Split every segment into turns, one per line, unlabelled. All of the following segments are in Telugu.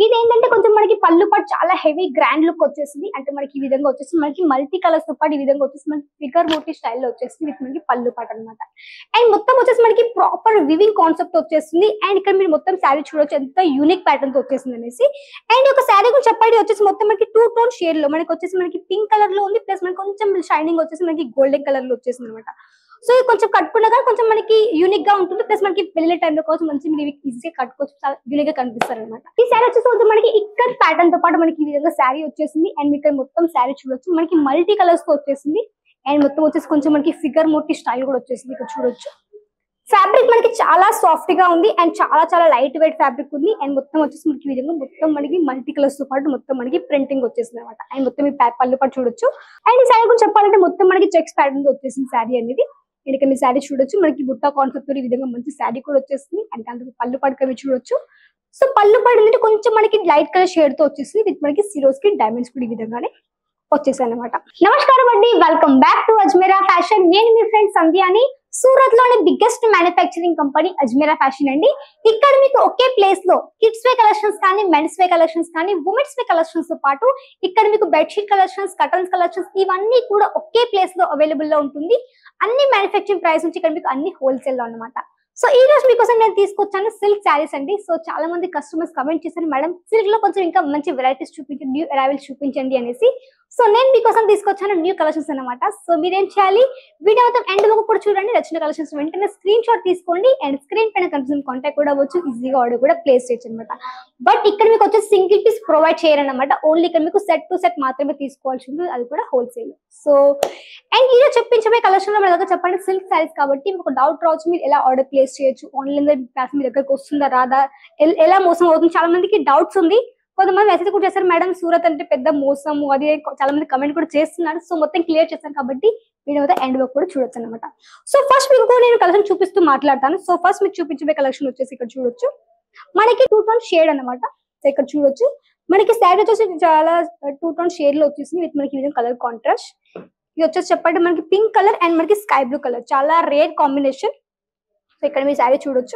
ఇది ఏంటంటే కొంచెం మనకి పళ్ళు పాటు చాలా హెవీ గ్రాండ్ లుక్ వచ్చేసింది అంటే మనకి ఈ విధంగా వచ్చేసి మనకి మల్టీ కలర్స్ తో పాటు ఈ విధంగా వచ్చేసి మనకి ఫిగర్ మోటీ స్టైల్లో వచ్చేసింది విత్ మనకి పళ్ళు పాటు అనమాట అండ్ మొత్తం వచ్చేసి మనకి ప్రాపర్ వివింగ్ కాన్సెప్ట్ వచ్చేస్తుంది అండ్ ఇక్కడ మీరు మొత్తం శారీ చూడొచ్చు ఎంత యూనిక్ ప్యాటర్న్ తో వచ్చేసింది అనేసి అండ్ ఒక శారీ గురించి చెప్పండి వచ్చేసి మొత్తం మనకి టూ టోన్ షేడ్ లో మనకి వచ్చేసి మనకి పింక్ కలర్ లో ఉంది ప్లస్ మనకి కొంచెం షైనింగ్ వచ్చేసి మనకి గోల్డెన్ కలర్ లో వచ్చేసింది అనమాట సో ఇది కొంచెం కట్టుకున్నాక కొంచెం మనకి యూనిక్ గా ఉంటుంది ప్లస్ మనకి పెళ్లి టైంలో కోసం మంచి మీరు ఈజీగా కట్టుకోవచ్చు చాలా యూనిక్ గా కనిపిస్తారు అనమాట ఈ శారీ వచ్చేసి కొంచెం మనకి ఇక్కడ ప్యాటర్న్ తో పాటు మనకి ఈ విధంగా శారీ వచ్చేసింది అండ్ ఇక్కడ మొత్తం శారీ చూడొచ్చు మనకి మల్టీ కలర్స్ తో వచ్చేసింది అండ్ మొత్తం వచ్చేసి కొంచెం మనకి ఫిగర్ మోటి స్టైల్ కూడా వచ్చేసింది ఇక్కడ చూడొచ్చు ఫ్యాబ్రిక్ మనకి చాలా సాఫ్ట్ గా ఉంది అండ్ చాలా చాలా లైట్ వెయిట్ ఫ్యాబ్రిక్ ఉంది అండ్ మొత్తం వచ్చేసి మనకి ఈ విధంగా మొత్తం మనకి మల్టీ కలర్స్ తో పాటు మొత్తం మనకి ప్రింటింగ్ వచ్చేసింది అనమాట అండ్ మొత్తం ఈ పా- పళ్ళు పాటు చూడొచ్చు అండ్ ఈ శారీ గురించి చెప్పాలంటే మొత్తం మనకి చెక్స్ ప్యాటర్న్ తో వచ్చేసింది శారీ అనేది అండ్ ఇక్కడ మీ శారీ చూడొచ్చు మనకి బుట్ట కాన్సెప్ట్ ఈ విధంగా మంచి శారీ కూడా వచ్చేసింది అండ్ దాంట్లో పళ్ళు పడక చూడొచ్చు సో పళ్ళు పడిందంటే కొంచెం మనకి లైట్ కలర్ షేడ్ తో వచ్చేసింది విత్ మనకి సిరోస్ కి డైమండ్స్ కూడా ఈ విధంగానే వచ్చేసాయి అనమాట నమస్కారం అండి welcome back to Ajmera Fashion నేను మీ ఫ్రెండ్ సంధ్యాని సూరత్ లోని biggest manufacturing company Ajmera Fashion అండి ఇక్కడ మీకు ఒకే ప్లేస్ లో కిడ్స్ వే కలెక్షన్స్ కానీ మెన్స్ వే కలెక్షన్స్ కానీ ఉమెన్స్ వే కలెక్షన్స్ తో పాటు ఇక్కడ మీకు బెడ్షీట్ కలెక్షన్స్ కటన్స్ కలెక్షన్స్ ఇవన్నీ కూడా ఒకే ప్లేస్ లో అవైలబుల్ లో ఉంటుంది అన్ని మ్యానుఫ్యాక్చరింగ్ ప్రైస్ నుంచి ఇక్కడ మీకు అన్ని హోల్సేల్ లో అన్నమాట సో ఈ రోజు మీకోసం నేను తీసుకొచ్చాను సిల్క్ శారీస్ అండి సో చాలా మంది కస్టమర్స్ కమెంట్ చేశారు మేడం సిల్క్ లో కొంచెం ఇంకా మంచి వెరైటీస్ చూపించండి న్యూ అరైవల్స్ చూపించండి అనేసి సో నేను మీకోసం తీసుకొచ్చాను న్యూ కలెక్షన్స్ అన్నమాట సో మీరేం చేయాలి వీడియో మొత్తం ఎండ్ వరకు కూడా చూడండి నచ్చిన కలెక్షన్స్ వెంటనే స్క్రీన్ షాట్ తీసుకోండి అండ్ స్క్రీన్ పైన కనిపిస్తున్న కాంటాక్ట్ కూడా అవ్వచ్చు ఈజీగా ఆర్డర్ కూడా ప్లేస్ చేయొచ్చు అనమాట బట్ ఇక్కడ మీకు వచ్చేసి సింగిల్ పీస్ ప్రొవైడ్ చేయరన్నమాట ఓన్లీ ఇక్కడ మీకు సెట్ టు సెట్ మాత్రమే తీసుకోవాల్సి ఉంటుంది అది కూడా హోల్సేల్ సో అండ్ ఈరోజు చెప్పించబోయే కలెక్షన్ లో మన దగ్గర చెప్పండి సిల్క్ శారీస్ కాబట్టి మీకు డౌట్ రావచ్చు మీరు ఎలా ఆర్డర్ ప్లేస్ చేయొచ్చు ఆన్లైన్ లో క్లాస్ మీ దగ్గరకు వస్తుందా రాదా ఎల్- ఎలా మోసం అవుతుంది చాలా మందికి డౌట్స్ ఉంది కొంతమంది మెసేజ్ కూడా చేస్తారు మేడం సూరత్ అంటే పెద్ద మోసము అది చాలా మంది కమెంట్ కూడా చేస్తున్నారు సో మొత్తం క్లియర్ చేస్తాను కాబట్టి వీడియో అయితే ఎండ్ వరకు కూడా చూడొచ్చు అనమాట సో ఫస్ట్ మీకు నేను కలెక్షన్ చూపిస్తూ మాట్లాడతాను సో ఫస్ట్ మీకు చూపించే కలెక్షన్ వచ్చేసి ఇక్కడ చూడొచ్చు మనకి టూ టోన్ షేడ్ అన్నమాట సో ఇక్కడ చూడొచ్చు మనకి శారీ వచ్చేసి చాలా టూ టోన్ షేడ్ లో వచ్చేసింది విత్ మనకి విధంగా కలర్ కాంట్రాస్ట్ ఇది వచ్చేసి చెప్పండి మనకి పింక్ కలర్ అండ్ మనకి స్కై బ్లూ కలర్ చాలా రేర్ కాంబినేషన్ సో ఇక్కడ మీ శారీ చూడొచ్చు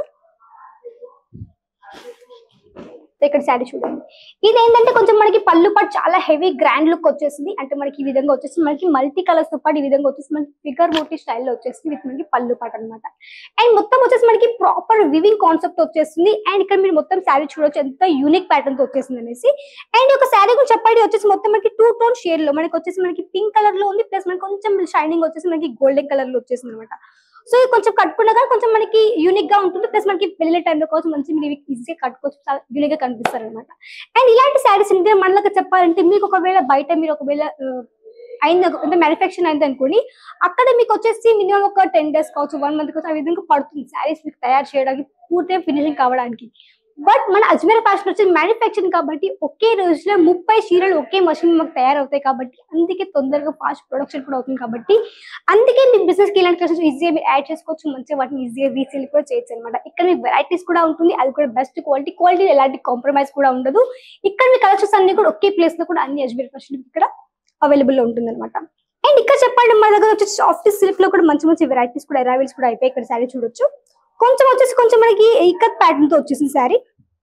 సో ఇక్కడ శారీ చూడండి ఇది ఏంటంటే కొంచెం మనకి పళ్ళు పాటు చాలా హెవీ గ్రాండ్ లుక్ వచ్చేసింది అంటే మనకి ఈ విధంగా వచ్చేసి మనకి మల్టీ కలర్స్ తో పాటు ఈ విధంగా వచ్చేసి మనకి ఫిగర్ మోటీ స్టైల్లో వచ్చేసింది విత్ మనకి పళ్ళు పాటు అనమాట అండ్ మొత్తం వచ్చేసి మనకి ప్రాపర్ వివింగ్ కాన్సెప్ట్ వచ్చేసింది అండ్ ఇక్కడ మీరు మొత్తం శారీ చూడొచ్చు ఎంత యూనిక్ ప్యాటర్న్ తో వచ్చేసింది అనేసి అండ్ ఒక శారీ గురించి చెప్పండి వచ్చేసి మొత్తం మనకి టూ టోన్ షేడ్ లో మనకి వచ్చేసి మనకి పింక్ కలర్ లో ఉంది ప్లస్ మనకి కొంచెం షైనింగ్ వచ్చేసి మనకి గోల్డెన్ కలర్ లో వచ్చేసింది అనమాట సో ఇది కొంచెం కట్టుకున్నాక కొంచెం మనకి యూనిక్ గా ఉంటుంది ప్లస్ మనకి పెళ్లి టైంలో కోసం మంచి మీరు ఈజీగా కట్టుకోవచ్చు చాలా యూనిక్ గా కనిపిస్తారు అనమాట అండ్ ఇలాంటి శారీస్ అంటే మనలకు చెప్పాలంటే మీకు ఒకవేళ బయట మీరు ఒకవేళ ఆ, అయింది ఒక- అంటే మ్యానుఫాక్చర్ అయింది అనుకోండి అక్కడ మీకు వచ్చేసి మినిమం ఒక టెన్ డేస్ కావచ్చు వన్ మంత్ కావచ్చు ఆ విధంగా పడుతుంది శారీస్ మీకు తయారు చేయడానికి పూర్తిగా ఫినిషింగ్ కావడానికి బట్ మన అజ్మీర్ ఫ్యాషన్ వచ్చి మ్యానుఫ్యాక్చరింగ్ కాబట్టి ఒకే రోజులో ముప్పై చీరలు ఒకే మషిన్ మాకు తయారవుతాయి కాబట్టి అందుకే తొందరగా ఫాస్ట్ ప్రొడక్షన్ కూడా అవుతుంది కాబట్టి అందుకే మీ బిజినెస్ కి ఇలాంటి కలెక్షన్స్ ఈజీగా మీరు యాడ్ చేసుకోవచ్చు మంచిగా వాటిని ఈజీగా రీసేల్ కూడా చేయొచ్చు అనమాట ఇక్కడ మీకు వెరైటీస్ కూడా ఉంటుంది అది కూడా బెస్ట్ క్వాలిటీ క్వాలిటీ ఎలాంటి కాంప్రమైజ్ కూడా ఉండదు ఇక్కడ మీ కలెక్షన్స్ అన్ని కూడా ఒకే ప్లేస్ లో కూడా అన్ని అజ్మీర్ ఫ్యాషన్ ఇక్కడ అవైలబుల్ లో ఉంటుంది అనమాట అండ్ ఇక్కడ చెప్పండి మన దగ్గర వచ్చేసి సాఫ్ట్ సిల్క్ లో కూడా మంచి మంచి వెరైటీస్ కూడా అరైవల్స్ కూడా అయిపోయి ఇక్కడ శారీ చూడొచ్చు కొంచెం వచ్చేసి కొంచెం మనకి ఇక్కత్ ప్యాటర్న్ తో వచ్చేసింది శారీ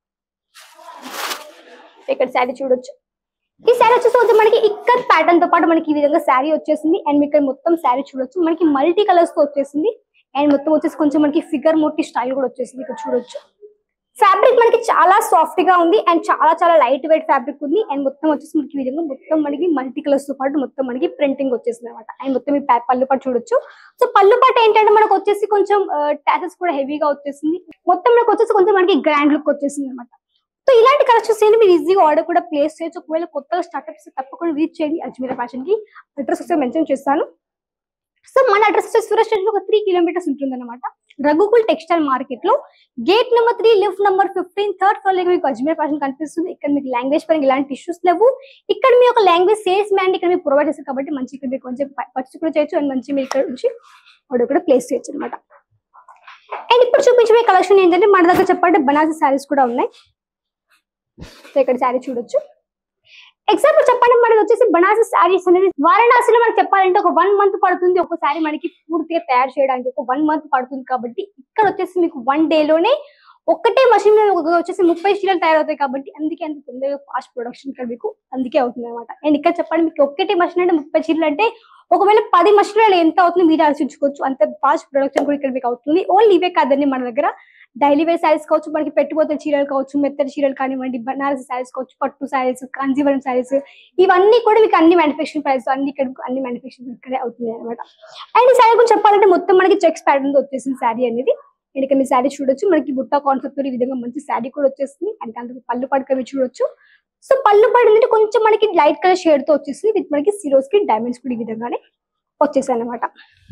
ఇక్కడ శారీ చూడొచ్చు ఈ శారీ వచ్చేసి కొంచెం మనకి ఇక్కత్ ప్యాటర్న్ తో పాటు మనకి ఈ విధంగా శారీ వచ్చేసింది అండ్ మీకు ఇక్కడ మొత్తం శారీ చూడొచ్చు మనకి మల్టీ కలర్స్ తో వచ్చేసింది అండ్ మొత్తం వచ్చేసి కొంచెం మనకి ఫిగర్ మోటి స్టైల్ కూడా వచ్చేసింది ఇక్కడ చూడొచ్చు ఫ్యాబ్రిక్ మనకి చాలా సాఫ్ట్ గా ఉంది అండ్ చాలా చాలా లైట్ వెయిట్ ఫ్యాబ్రిక్ ఉంది అండ్ మొత్తం వచ్చేసి మనకి ఈ విధంగా మొత్తం మనకి మల్టీ కలర్స్ తో పాటు మొత్తం మనకి ప్రింటింగ్ వచ్చేసింది అనమాట అండ్ మొత్తం ఈ పా- పళ్ళు పాటు చూడొచ్చు సో పళ్ళు పాటు ఏంటంటే మనకు వచ్చేసి కొంచెం టాసెస్ కూడా హెవీగా వచ్చేసింది మొత్తం మనకు వచ్చేసి కొంచెం మనకి గ్రాండ్ లుక్ వచ్చేసింది అనమాట సో ఇలాంటి కలెక్షన్స్ ఏంటి మీరు ఈజీగా ఆర్డర్ కూడా ప్లేస్ చేయొచ్చు ఒకవేళ కొత్తగా స్టార్ట్అప్స్ తప్పకుండా విజిట్ చేయండి అజ్మీరా ఫ్యాషన్ కి అడ్రస్ ఒకసారి మెన్షన్ చేస్తాను సో మన అడ్రస్ వచ్చేసి సూరత్ స్టేషన్ ఒక త్రీ కిలోమీటర్స్ ఉంటుంది అనమాట రఘుకుల్ టెక్స్టైల్ మార్కెట్ లో gate number three lift number fifteen third floor లో మీకు అజ్మీర్ ఫ్యాషన్ కనిపిస్తుంది ఇక్కడ మీకు లాంగ్వేజ్ పరంగా ఇలాంటి ఇష్యూస్ లేవు ఇక్కడ మీ ఒక లాంగ్వేజ్ సేల్స్ మ్యాన్ ఇక్కడ మీకు ప్రొవైడ్ చేస్తారు కాబట్టి మంచి ఇక్కడ మీకు కొంచెం పర్చేస్ కూడా చేయొచ్చు అండ్ మంచి మీరు ఇక్కడ నుంచి ఆర్డర్ కూడా ప్లేస్ చేయొచ్చు అనమాట అండ్ ఇప్పుడు చూపించే కలెక్షన్ ఏంటంటే మన దగ్గర చెప్పాలంటే బనారసి శారీస్ కూడా ఉన్నాయి సో ఇక్కడ శారీ చూడొచ్చు ఎగ్జాంపుల్ చెప్పండి మనకి వచ్చేసి బనారసి శారీస్ అనేది వారణాసిలో మనకి చెప్పాలంటే ఒక వన్ మంత్ పడుతుంది ఒక శారీ మనకి పూర్తిగా తయారు చేయడానికి ఒక వన్ మంత్ పడుతుంది కాబట్టి ఇక్కడ వచ్చేసి మీకు వన్ డే లోనే ఒక్కటే మషిన్ మీద ఒక- వచ్చేసి ముప్పై చీరలు తయారవుతాయి కాబట్టి అందుకే అంత తొందరగా ఫాస్ట్ ప్రొడక్షన్ ఇక్కడ మీకు అందుకే అవుతుంది అనమాట అండ్ ఇక్కడ చెప్పండి మీకు ఒక్కటే మషిన్ అంటే ముప్పై చీరలు అంటే ఒకవేళ పది మషిన్లు ఎంత అవుతుంది మీరు ఆలోచించుకోవచ్చు అంత ఫాస్ట్ ప్రొడక్షన్ కూడా ఇక్కడ మీకు అవుతుంది ఓన్లీ ఇవే కాదండి మన దగ్గర డైలీ వేర్ శారీస్ కావచ్చు మనకి పెట్టుబోతున్న చీరలు కావచ్చు మెత్తడి చీరలు కానివ్వండి బనారసి శారీస్ కావచ్చు పట్టు శారీస్ కాంజీవరం శారీస్ ఇవన్నీ కూడా మీకు అన్ని మ్యానుఫ్యాక్చరింగ్ ప్రైస్ అన్ని ఇక్కడ అన్ని మ్యానుఫ్యాక్చరింగ్ ఇక్కడే అవుతుంది అనమాట అండ్ ఈ శారీ గురించి చెప్పాలంటే మొత్తం మనకి చెక్స్ ప్యాటర్న్ వచ్చేసింది శారీ అనేది అండ్ ఇక్కడ మీ శారీ చూడొచ్చు మనకి బుట్ట కాన్సెప్ట్ ఈ విధంగా మంచి శారీ కూడా వచ్చేసింది అండ్ అందుకు పళ్ళు పడకవి చూడొచ్చు సో పళ్ళు పడిందంటే కొంచెం మనకి లైట్ కలర్ షేడ్ తో వచ్చేసింది విత్ మనకి సిరోస్ కి డైమండ్స్ కూడా ఈ విధంగానే వచ్చేసాయి అనమాట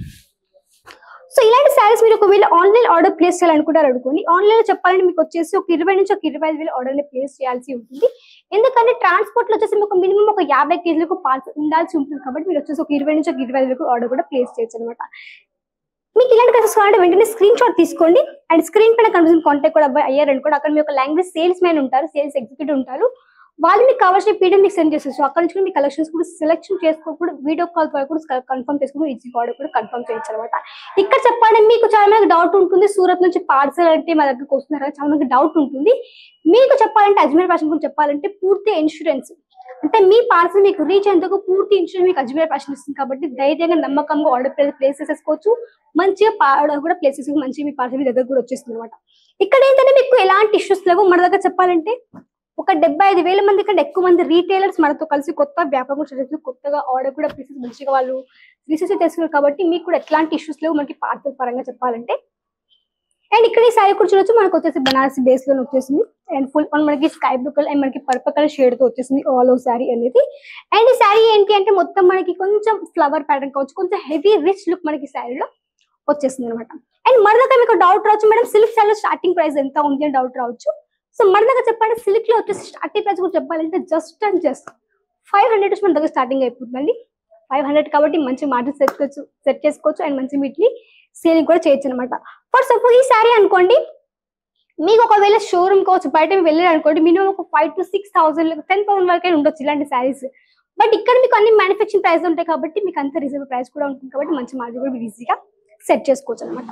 సో ఇలాంటి శారీస్ మీరు ఒకవేళ ఆన్లైన్ ఆర్డర్ ప్లేస్ చేయాలనుకుంటారు అనుకోండి ఆన్లైన్ లో చెప్పాలంటే మీకు వచ్చేసి ఒక ఇరవై నుంచి ఒక ఇరవై ఐదు వేల ఆర్డర్ ని ప్లేస్ చేయాల్సి ఉంటుంది ఎందుకంటే ట్రాన్స్పోర్ట్ లో వచ్చేసి మీకు మినిమం ఒక యాభై కేజీలకు పార్సల్ ఉండాల్సి ఉంటుంది కాబట్టి మీరు వచ్చేసి ఒక ఇరవై నుంచి ఒక ఇరవై ఐదు వరకు ఆర్డర్ కూడా ప్లేస్ చేయొచ్చు అనమాట మీకు ఇలాంటి కేసెస్ కావాలంటే వెంటనే స్క్రీన్ షాట్ తీసుకోండి అండ్ స్క్రీన్ పైన కనిపిస్తున్న కాంటాక్ట్ కూడా అబ్బాయి అయ్యారు కూడా అక్కడ మీ ఒక లాంగ్వేజ్ సేల్స్ మ్యాన్ ఉంటారు సేల్స్ ఎగ్జిక్యూటివ్ ఉంటారు వాళ్ళు మీకు కావాల్సిన పీడిఎఫ్ మీకు సెండ్ చేస్తారు సో అక్కడ నుంచి కూడా మీ కలెక్షన్స్ కూడా సెలెక్షన్ చేసుకోకుండా వీడియో కాల్ ద్వారా కూడా కన్ఫర్మ్ చేసుకుని ఈజీ ఆర్డర్ కూడా కన్ఫర్మ్ చేయొచ్చు అనమాట ఇక్కడ చెప్పండి మీకు చాలా మందికి డౌట్ ఉంటుంది సూరత్ నుంచి పార్సల్ అంటే మా దగ్గరకు వస్తున్నారు కదా, చాలా మందికి డౌట్ ఉంటుంది మీకు చెప్పాలంటే అజ్మీర్ ఫ్యాషన్ గురించి చెప్పాలంటే పూర్తి ఇన్సూరెన్స్ అంటే మీ పార్సల్ మీకు రీచ్ అయ్యేందుకు పూర్తి ఇన్సూరెన్స్ మీకు అజ్మీర్ ఫ్యాషన్ ఇస్తుంది కాబట్టి ధైర్యంగా నమ్మకంగా ఆర్డర్ ప్లేస్ చేసేసుకోవచ్చు మంచిగా ఆర్డర్ కూడా ప్లేస్ చేసి మంచిగా మీ పార్సల్ మీ దగ్గర కూడా వచ్చేస్తుంది అనమాట ఇక్కడ ఏంటంటే మీకు ఎలాంటి ఇష్యూస్ లేవు మన దగ్గర చెప్పాలంటే ఒక డెబ్బై ఐదు వేల మంది కంటే ఎక్కువ మంది రీటైలర్స్ మనతో కలిసి కొత్త వ్యాపారం చేసి కొత్తగా ఆర్డర్ కూడా ప్లేసెస్ మంచిగా వాళ్ళు రిసీవ్ చేసుకున్నారు కాబట్టి మీకు కూడా ఎట్లాంటి ఇష్యూస్ లేవు మనకి పార్సల్ పరంగా చెప్పాలంటే అండ్ ఇక్కడ ఈ శారీ కూడా చూడొచ్చు మనకు వచ్చేసి బనారసి బేస్ లో వచ్చేసింది అండ్ ఫుల్ మనకి స్కై బ్లూ కలర్ అండ్ మనకి పర్పల్ కలర్ షేడ్ తో వచ్చేసింది ఆల్ ఓవర్ శారీ అనేది అండ్ ఈ శారీ ఏంటి అంటే మొత్తం మనకి కొంచెం ఫ్లవర్ ప్యాటర్న్ కావచ్చు కొంచెం హెవీ రిచ్ లుక్ మనకి శారీలో వచ్చేసింది అనమాట అండ్ మన దగ్గర మీకు డౌట్ రావచ్చు మేడం సిల్క్ శారీలో స్టార్టింగ్ ప్రైస్ ఎంత ఉంది అని డౌట్ రావచ్చు సో మన దగ్గర చెప్పండి సిల్క్ లో వచ్చేసి స్టార్టింగ్ ప్రైస్ కూడా చెప్పాలంటే just and just five hundred మన దగ్గర స్టార్టింగ్ అయిపోతుందండి ఫైవ్ హండ్రెడ్ కాబట్టి మంచి మార్జిన్ సెట్ చేసుకోవచ్చు సెట్ చేసుకోవచ్చు అండ్ మంచి వీటిని సేలింగ్ కూడా చేయొచ్చు అనమాట ఫర్ సపోజ్ ఈ శారీ అనుకోండి మీకు ఒకవేళ షోరూమ్ కావచ్చు బయట మీరు వెళ్ళారు అనుకోండి మినిమం ఒక five to six thousand ten thousand వరకు ఉండొచ్చు ఇలాంటి శారీస్ బట్ ఇక్కడ మీకు అన్ని మ్యానుఫ్యాక్చరింగ్ ప్రైస్ ఉంటాయి కాబట్టి మీకు అంత రీజనబుల్ ప్రైస్ కూడా ఉంటుంది కాబట్టి మంచి మార్జిన్ కూడా మీరు ఈజీగా సెట్ చేసుకోవచ్చు అనమాట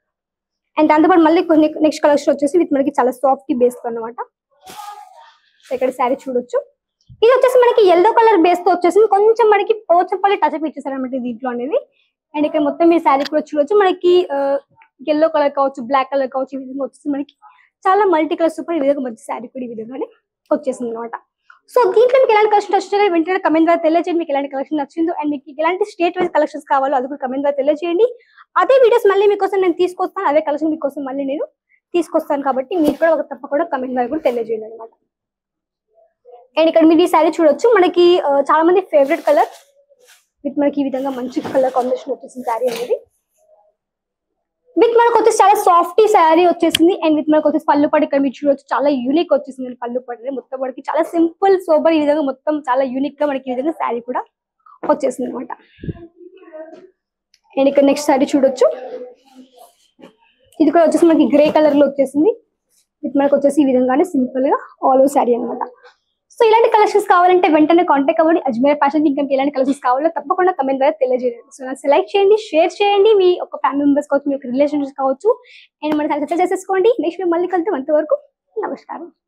అండ్ దాంతోపాటు మళ్ళీ కొన్ని నెక్స్ట్ కలెక్షన్ వచ్చేసి విత్ మనకి చాలా సాఫ్ట్ బేస్ అనమాట ఇక్కడ శారీ చూడొచ్చు ఇది వచ్చేసి మనకి ఎల్లో కలర్ బేస్ తో వచ్చేసి కొంచెం మనకి పోచంపల్లి టచ్ అప్ ఇచ్చేసారు అనమాట దీంట్లో అనేది అండ్ ఇక్కడ మొత్తం మీరు శారీ కూడా చూడొచ్చు మనకి ఎల్లో కలర్ కావచ్చు బ్లాక్ కలర్ కావచ్చు ఈ విధంగా వచ్చేసి మనకి చాలా మల్టీ కలర్ సూపర్ ఈ విధంగా మంచి శారీ కూడా ఈ విధంగానే వచ్చేసింది అనమాట సో దీంట్లో మీకు ఎలాంటి కలెక్షన్ వచ్చినా వెంటనే కమెంట్ ద్వారా తెలియజేయండి మీకు ఎలాంటి కలెక్షన్ నచ్చిందో అండ్ మీకు ఎలాంటి స్టేట్ వైజ్ కలెక్షన్స్ కావాలో అది కూడా కమెంట్ ద్వారా తెలియజేయండి అదే వీడియోస్ మళ్ళీ మీకోసం నేను తీసుకొస్తాను అదే కలెక్షన్ మీకోసం మళ్ళీ నేను తీసుకొస్తాను కాబట్టి మీరు కూడా ఒక తప్పకుండా కమెంట్ ద్వారా కూడా తెలియజేయండి అనమాట అండ్ ఇక్కడ మీరు ఈ శారీ చూడొచ్చు మనకి ఆ, చాలా మంది ఫేవరెట్ కలర్ విత్ మనకి ఈ విధంగా మంచి కలర్ కాంబినేషన్ వచ్చేసింది శారీ అనేది విత్ మనకు వచ్చేసి చాలా సాఫ్ట్ శారీ వచ్చేసింది అండ్ విత్ మనకు వచ్చేసి పళ్ళు పడి ఇక్కడ మీరు చూడొచ్చు చాలా యూనిక్ వచ్చేసింది పళ్ళు పడి మొత్తం మనకి చాలా సింపుల్ సోబర్ ఈ విధంగా మొత్తం చాలా యూనిక్ గా మనకి ఈ విధంగా శారీ కూడా వచ్చేసింది అనమాట అండ్ ఇక్కడ నెక్స్ట్ శారీ చూడొచ్చు ఇది కూడా వచ్చేసి మనకి గ్రే కలర్ లో వచ్చేసింది విత్ మనకు వచ్చేసి ఈ విధంగానే సింపుల్ గా ఆల్ ఓవర్ శారీ అనమాట సో ఇలాంటి కలెక్షన్స్ కావాలంటే వెంటనే కాంటాక్ట్ అవ్వండి అజ్మీర్ ఫ్యాషన్ ఇంకా మీకు ఎలాంటి కలెక్షన్స్ కావాలో తప్పకుండా కమెంట్ ద్వారా తెలియజేయండి సో నాకు సెలెక్ట్ చేయండి షేర్ చేయండి మీ ఒక ఫ్యామిలీ మెంబర్స్ కావచ్చు మీ యొక్క రిలేషన్స్ కావచ్చు అండ్ మన సక్సెస్ చేసేసుకోండి నెక్స్ట్ మేము మళ్ళీ కలితే అంతవరకు నమస్కారం